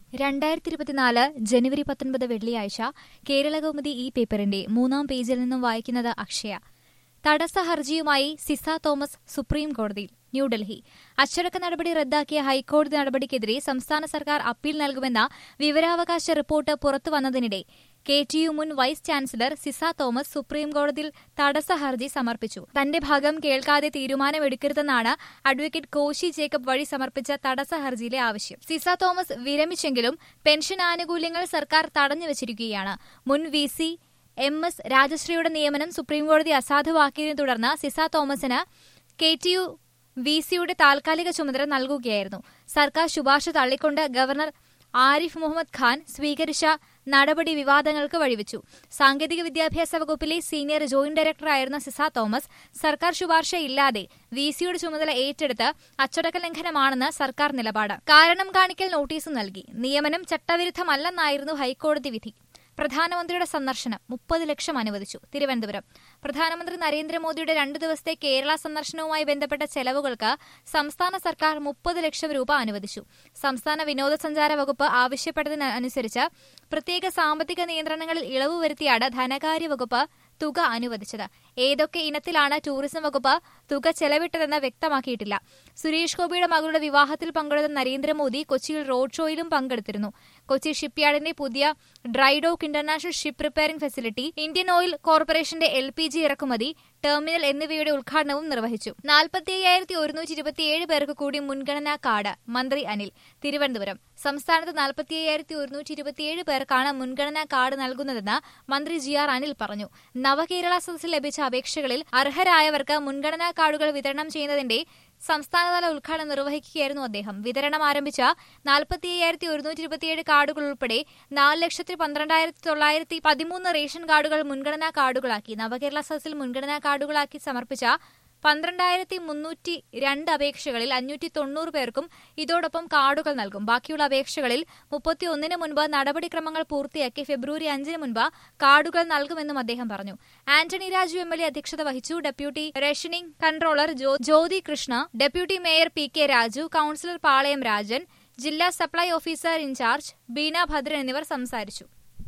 രണ്ടായിരത്തി ഇരുപത്തിനാല് ജനുവരി പത്തൊൻപത് വെള്ളിയാഴ്ച കേരളകൗമുദി ഈ പേപ്പറിന്റെ മൂന്നാം പേജിൽ നിന്നും വായിക്കുന്നത് അക്ഷയ തടസ്സ ഹർജിയുമായി സിസ തോമസ് സുപ്രീം കോടതിയിൽ ന്യൂഡൽഹി അച്ചടക്ക നടപടി റദ്ദാക്കിയ ഹൈക്കോടതി നടപടിക്കെതിരെ സംസ്ഥാന സർക്കാർ അപ്പീൽ നൽകുമെന്ന വിവരാവകാശ റിപ്പോർട്ട് പുറത്തുവന്നതിനിടെ കെ ടി യു മുൻ vice chancellor Ciza Thomas supreme കോടതിയിൽ തടസ്സ ഹർജി സമർപ്പിച്ചു തന്റെ ഭാഗം കേൾക്കാതെ തീരുമാനമെടുക്കരുതെന്നാണ് അഡ്വക്കേറ്റ് കോശി ജേക്കബ് വഴി സമർപ്പിച്ച തടസ്സ ഹർജിയിലെ ആവശ്യം സിസ തോമസ് വിരമിച്ചെങ്കിലും പെൻഷൻ ആനുകൂല്യങ്ങൾ സർക്കാർ തടഞ്ഞുവച്ചിരിക്കുകയാണ് മുൻ വി സി എം എസ് രാജശ്രീയുടെ നിയമനം സുപ്രീംകോടതി അസാധുവാക്കിയതിനെ തുടർന്ന് സിസ തോമസിന് കെ ടി യു വി സിയുടെ താൽക്കാലിക ചുമതല നൽകുകയായിരുന്നു സർക്കാർ ശുപാർശ തള്ളിക്കൊണ്ട് ഗവർണർ ആരിഫ് മുഹമ്മദ് ഖാൻ സ്വീകരിച്ച നടപടി വിവാദങ്ങൾക്ക് വഴിവെച്ചു സാങ്കേതിക വിദ്യാഭ്യാസ വകുപ്പിലെ സീനിയർ ജോയിന്റ് ഡയറക്ടറായിരുന്ന സിസ തോമസ് സർക്കാർ ശുപാർശയില്ലാതെ വി സിയുടെ ചുമതല ഏറ്റെടുത്ത് അച്ചടക്ക ലംഘനമാണെന്ന് സർക്കാർ നിലപാട് കാരണം കാണിക്കൽ നോട്ടീസ് നൽകി നിയമനം ചട്ടവിരുദ്ധമല്ലെന്നായിരുന്നു ഹൈക്കോടതി വിധി പ്രധാനമന്ത്രിയുടെ സന്ദർശനം മുപ്പത് ലക്ഷം അനുവദിച്ചു തിരുവനന്തപുരം പ്രധാനമന്ത്രി നരേന്ദ്രമോദിയുടെ രണ്ടു ദിവസത്തെ കേരള സന്ദർശനവുമായി ബന്ധപ്പെട്ട ചെലവുകൾക്ക് സംസ്ഥാന സർക്കാർ മുപ്പത് ലക്ഷം രൂപ അനുവദിച്ചു സംസ്ഥാന വിനോദസഞ്ചാര വകുപ്പ് ആവശ്യപ്പെട്ടതിനനുസരിച്ച് പ്രത്യേക സാമ്പത്തിക നിയന്ത്രണങ്ങളിൽ ഇളവ് വരുത്തിയാണ് ധനകാര്യ വകുപ്പ് തുക അനുവദിച്ചത് ഏതൊക്കെ ഇനത്തിലാണ് ടൂറിസം വകുപ്പ് തുക ചെലവിട്ടതെന്ന് വ്യക്തമാക്കിയിട്ടില്ല സുരേഷ് ഗോപിയുടെ മകളുടെ വിവാഹത്തിൽ പങ്കെടുത്ത നരേന്ദ്രമോദി കൊച്ചിയിൽ റോഡ് ഷോയിലും പങ്കെടുത്തിരുന്നു കൊച്ചി ഷിപ്പ്യാർഡിന്റെ പുതിയ drydock international ship repairing facility Indian oil കോർപ്പറേഷന്റെ എൽ പി ജി ഇറക്കുമതി ടെർമിനൽ എന്നിവയുടെ ഉദ്ഘാടനവും നിർവഹിച്ചു നാൽപ്പത്തി അയ്യായിരത്തി ഒരുന്നൂറ്റി ഇരുപത്തിയേഴ് പേർക്ക് കൂടി മുൻഗണനാ കാർഡ് മന്ത്രി അനിൽ തിരുവനന്തപുരം സംസ്ഥാനത്ത് നാൽപ്പത്തി അയ്യായിരത്തി ഒരുന്നൂറ്റി ഇരുപത്തിയേഴ് പേർക്കാണ് മുൻഗണനാ കാർഡ് നൽകുന്നതെന്ന് മന്ത്രി ജി ആർ അനിൽ പറഞ്ഞു നവകേരള സദസ്സിൽ ലഭിച്ച അപേക്ഷകളിൽ അർഹരായവർക്ക് മുൻഗണനാ കാർഡുകൾ വിതരണം ചെയ്യുന്നതിന്റെ സംസ്ഥാനതല ഉദ്ഘാടനം നിർവഹിക്കുകയായിരുന്നു അദ്ദേഹം വിതരണം ആരംഭിച്ച നാൽപ്പത്തി അയ്യായിരത്തി ഒരുന്നൂറ്റി ഇരുപത്തിയേഴ് കാർഡുകൾ ഉൾപ്പെടെ നാല് ലക്ഷത്തി പന്ത്രണ്ടായിരത്തി തൊള്ളായിരത്തി പതിമൂന്ന് റേഷൻ കാർഡുകൾ മുൻഗണനാ കാർഡുകളാക്കി നവകേരള സദസ്സിൽ മുൻഗണനാ കാർഡുകളാക്കി സമർപ്പിച്ച പന്ത്രണ്ടായിരത്തി മുന്നൂറ്റി രണ്ട് അപേക്ഷകളിൽ അഞ്ഞൂറ്റി തൊണ്ണൂറ് പേർക്കും ഇതോടൊപ്പം കാർഡുകൾ നൽകും ബാക്കിയുള്ള അപേക്ഷകളിൽ മുപ്പത്തി ഒന്നിന് മുൻപ് നടപടിക്രമങ്ങൾ പൂർത്തിയാക്കി ഫെബ്രുവരി അഞ്ചിന് മുൻപ് കാർഡുകൾ നൽകുമെന്നും അദ്ദേഹം പറഞ്ഞു Antony Raju M L A അധ്യക്ഷത വഹിച്ചു deputy rationing controller Jyothi Krishna deputy mayor P K Raju councillor Palayam Rajan ജില്ലാ supply officer in charge Beena Bhadran എന്നിവർ സംസാരിച്ചു